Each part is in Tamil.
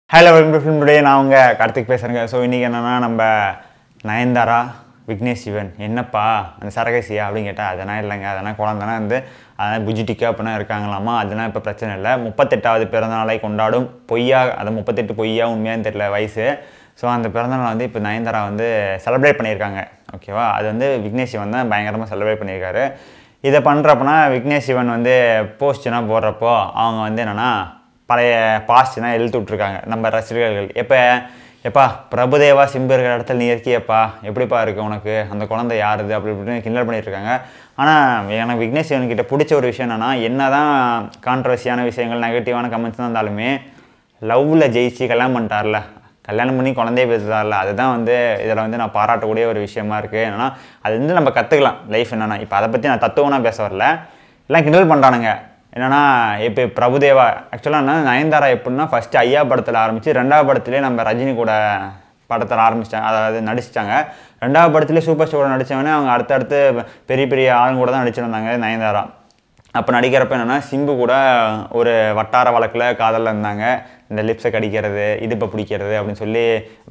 ஹலோ வெல்கம் ஃபிலிம் டுடே நான் உங்க கார்த்திக் பேசுகிறேங்க ஸோ இன்றைக்கி என்னென்னா நம்ம நயன்தாரா விக்னேஷ் சிவன் என்னப்பா அந்த சரகசியா அப்படின்னு கேட்டால் அதெல்லாம் இல்லைங்க அதெல்லாம் குழந்தைனா வந்து அதெல்லாம் புஜிட்டிக்கா அப்படின்னா இருக்காங்களாமா அதெல்லாம் இப்போ பிரச்சனை இல்லை முப்பத்தெட்டாவது பிறந்தநாளை கொண்டாடும் பொய்யா அது முப்பத்தெட்டு பொய்யா உண்மையான்னு தெரியல வயசு ஸோ அந்த பிறந்தநாள் வந்து இப்போ நயன்தாரா வந்து செலிப்ரேட் பண்ணியிருக்காங்க ஓகேவா அது வந்து விக்னேஷ் சிவன் தான் பயங்கரமாக செலிப்ரேட் பண்ணியிருக்காரு இதை பண்ணுறப்பனா விக்னேஷ் சிவன் வந்து போஸ்ட்லாம் போடுறப்போ அவங்க வந்து என்னென்னா பழைய பாஸ்ட்னா இழுத்து விட்ருக்காங்க நம்ம ரசிகர்கள் எப்போ எப்பா பிரபுதேவா சிம்பு இருக்கிற இடத்துல நீ இருக்கியப்பா எப்படிப்பா இருக்கு உனக்கு அந்த குழந்தை யாருது அப்படி இப்படின்னு கிண்டல் பண்ணியிருக்காங்க ஆனால் எனக்கு விக்னேஷ் சிவன்கிட்ட பிடிச்ச ஒரு விஷயம் என்னென்னா என்ன தான் கான்ட்ரவர்சியான விஷயங்கள் நெகட்டிவான கமெண்ட்ஸ் தான் இருந்தாலுமே லவ்வில் ஜெயிச்சு கல்யாணம் பண்ணிட்டார்ல கல்யாணம் பண்ணி குழந்தைய பேசுதார்ல அதுதான் வந்து இதில் வந்து நான் பாராட்டக்கூடிய ஒரு விஷயமா இருக்குது என்னன்னா அது வந்து நம்ம கற்றுக்கலாம் லைஃப் என்னென்னா இப்போ அதை பற்றி நான் தத்துவம்னா பேச வரல எல்லாம் கிண்டல் பண்ணுறானுங்க என்னன்னா இப்போ பிரபுதேவா ஆக்சுவலாக என்ன நயன்தாரா எப்படின்னா ஃபஸ்ட்டு ஐயா படத்தில் ஆரம்பித்து ரெண்டாவது படத்துலேயே நம்ம ரஜினி கூட படத்தில் ஆரம்பிச்சிட்டாங்க அதாவது நடிச்சிட்டாங்க ரெண்டாவது படத்துலேயே சூப்பர் ஸ்டார் கூட நடித்தவொடனே அவங்க அடுத்தடுத்து பெரிய பெரிய ஆளுங்க கூட தான் நடிச்சிருந்தாங்க நயன்தாரா அப்போ நடிக்கிறப்ப என்னென்னா சிம்பு கூட ஒரு வட்டார வழக்கில் காதலில் இருந்தாங்க இந்த லிப்ஸை கடிக்கிறது இடுப்பை பிடிக்கிறது அப்படின்னு சொல்லி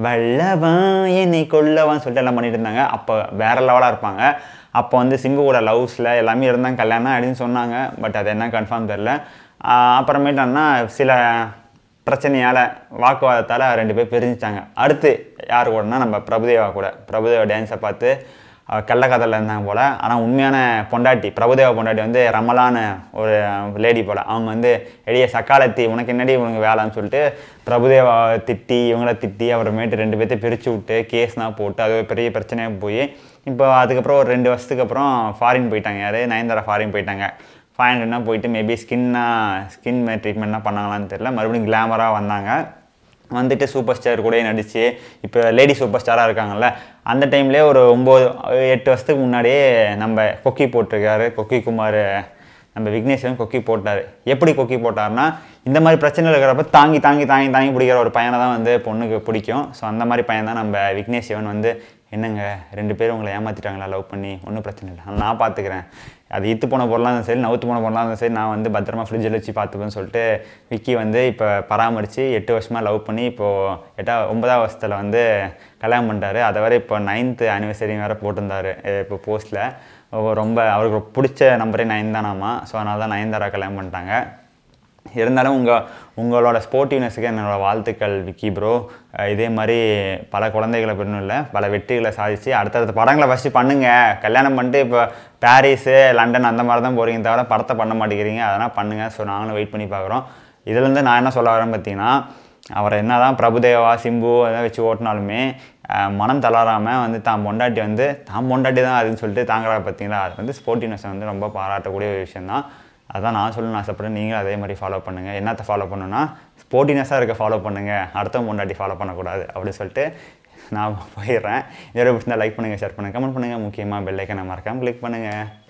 வல்லவன் என்னை கொல்லவான்னு சொல்லிட்டு எல்லாம் பண்ணிட்டு இருந்தாங்க அப்போ வேற லெவலாக இருப்பாங்க அப்போ வந்து சிம்பு கூட லவ்ஸில் எல்லாமே இருந்தாங்க கல்யாணம் அப்படின்னு சொன்னாங்க பட் அது என்ன கன்ஃபார்ம் தெரில அப்புறமேட்டு என்ன சில பிரச்சனையால் வாக்குவாதத்தால் ரெண்டு பேர் பிரிஞ்சிட்டாங்க அடுத்து யார் கூடனா நம்ம பிரபுதேவா கூட பிரபுதேவா டான்ஸை பார்த்து அவ கள்ளக்கதலில் இருந்தாங்க போல் ஆனால் உண்மையான பொண்டாட்டி பிரபுதேவா பொண்டாட்டி வந்து ரமலான ஒரு லேடி போல் அவங்க வந்து எளிய சக்காலத்தி உனக்கு என்னடி உனக்கு வேலைன்னு சொல்லிட்டு பிரபுதேவா திட்டி இவங்கள திட்டி அப்புறமேட்டு ரெண்டு பேர்த்தையும் பிரித்து விட்டு கேஸ்னால் போட்டு அது ஒரு பெரிய பிரச்சனையாக போய் இப்போ அதுக்கப்புறம் ஒரு ரெண்டு வருஷத்துக்கு அப்புறம் ஃபாரின் போயிட்டாங்க யார் நயன்தாரா ஃபாரின் போயிட்டாங்க ஃபாரின்னா போயிட்டு மேபி ஸ்கின்னா ஸ்கின் ட்ரீட்மெண்ட்லாம் பண்ணாங்களான்னு தெரியல மறுபடியும் கிளாமராக வந்தாங்க வந்துட்டு சூப்பர் ஸ்டார் கூடயே நடித்து இப்போ லேடி சூப்பர் ஸ்டாராக இருக்காங்கல்ல அந்த டைம்லேயே ஒரு ஒம்பது எட்டு வருஷத்துக்கு முன்னாடியே நம்ம கொக்கி போட்டிருக்காரு கொக்கி குமார் நம்ம விக்னேஸ்வரன் கொக்கி போட்டார் எப்படி கொக்கி போட்டார்னா இந்த மாதிரி பிரச்சனை இருக்கிறப்ப தாங்கி தாங்கி தாங்கி தாங்கி பிடிக்கிற ஒரு பையனை தான் வந்து பொண்ணுக்கு பிடிக்கும் ஸோ அந்த மாதிரி பையன் தான் நம்ம விக்னேஷ் சிவன் வந்து என்னங்க ரெண்டு பேரும் உங்களை ஏமாற்றிட்டாங்களா லவ் பண்ணி ஒன்றும் பிரச்சனை இல்லை நான் பார்த்துக்கிறேன் அது இத்து போன பொருளாக இருந்தாலும் சரி நவுத்து போன பொருளாக இருந்தாலும் சரி நான் வந்து பத்திரமா ஃப்ரிட்ஜில் வச்சு பார்த்துப்பேன்னு சொல்லிட்டு விக்கி வந்து இப்போ பராமரித்து எட்டு வருஷமாக லவ் பண்ணி இப்போது எட்டா ஒன்பதாம் வருஷத்தில் வந்து கல்யாணம் பண்ணிட்டாரு அதை வரை இப்போ நைன்த்து ஆனிவர்சரி வேறு போட்டிருந்தாரு அஹ் இப்போ போஸ்ட்டில் ரொம்ப அவருக்கு பிடிச்ச நம்பரே நயன் தானாமா ஸோ அதனால தான் நயன்தாரா கல்யாணம் பண்ணிட்டாங்க இருந்தாலும் உங்கள் உங்களோட ஸ்போர்ட்டிவ்னஸுக்கு என்னோட வாழ்த்துக்கள் விக்கி ப்ரோ இதே மாதிரி பல குழந்தைகளை பெறணும் இல்லை பல வெற்றிகளை சாதித்து அடுத்தடுத்த படங்களை ஃபஸ்ட்டு பண்ணுங்கள் கல்யாணம் பண்ணிட்டு இப்போ பாரிஸு லண்டன் அந்த மாதிரி தான் போகிறீங்க தவிர படத்தை பண்ண மாட்டேங்கிறீங்க அதெல்லாம் பண்ணுங்கள் ஸோ நாங்களும் வெயிட் பண்ணி பார்க்குறோம் இதுலேருந்து நான் என்ன சொல்ல வரேன் பார்த்தீங்கன்னா அவரை என்ன தான் பிரபுதேவா சிம்பு எதாவது வச்சு ஓட்டினாலுமே அஹ், மனம் தளராமல் வந்து தான் பொண்டாட்டி வந்து தான் பொண்டாட்டி தான் அதுன்னு சொல்லிட்டு தாங்குறா பார்த்தீங்களா அது வந்து ஸ்போர்ட்டிவ்னஸை வந்து ரொம்ப பாராட்டக்கூடிய ஒரு விஷயந்தான் அதான் நான் சொல்லணும்னு ஆசைப்பட்றேன் நீங்களும் அதே மாதிரி ஃபாலோ பண்ணுங்கள் என்னத்தை ஃபாலோ பண்ணணும்னா ஸ்போர்ட்டினஸாக இருக்க ஃபாலோ பண்ணுங்கள் அடுத்த முன்னாடி ஃபாலோ பண்ணக்கூடாது அப்படின்னு சொல்லிட்டு நான் போயிடுறேன் இதோட பிடிச்சிருந்தா லைக் பண்ணுங்கள் ஷேர் பண்ணுங்கள் கமெண்ட் பண்ணுங்கள் முக்கியமாக பெல் ஐக்கனை மறக்காமல் கிளிக் பண்ணுங்கள்